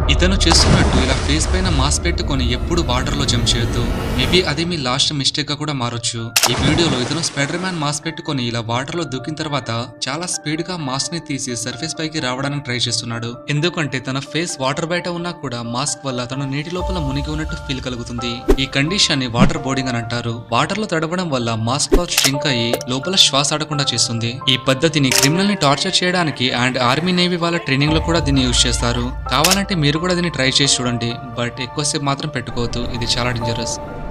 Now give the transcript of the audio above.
ఇతను చేస్తున్నట్టు ఇలా ఫేస్ పైన మాస్క్ పెట్టుకొని ఎప్పుడు వాటర్ లో జంప్ చేయొద్దు మేబీ అది మీ లాస్ట్ మిస్టేక్ గా కూడా మారొచ్చు ఈ వీడియోలో ఇతను స్పైడర్ మ్యాన్ మాస్క్ పెట్టుకొని ఇలా వాటర్ లో దూకిన తర్వాత చాలా స్పీడ్ గా మాస్క్ ని తీసి సర్ఫేస్ పైకి రావడానికి ట్రై చేస్తున్నాడు ఎందుకంటే తన ఫేస్ వాటర్ బయట ఉన్నా కూడా మాస్క్ వల్ల తను నీటి లోపల మునిగి ఉన్నట్టు ఫీల్ కలుగుతుంది ఈ కండిషన్ ని వాటర్ బోర్డింగ్ అని అంటారు వాటర్ లో తడవడం వల్ల మాస్క్ క్లాత్ షింక్ అయ్యి లోపల శ్వాస ఆడకుండా చేస్తుంది ఈ పద్ధతిని క్రిమినల్ ని టార్చర్ చేయడానికి అండ్ ఆర్మీ నేవీ వాళ్ళ ట్రైనింగ్ లో కూడా దీన్ని యూజ్ చేస్తారు కావాలంటే మీరు కూడా దీన్ని ట్రై చేసి చూడండి బట్ ఎక్కువసేపు మాత్రం పెట్టుకోవద్దు ఇది చాలా డేంజరస్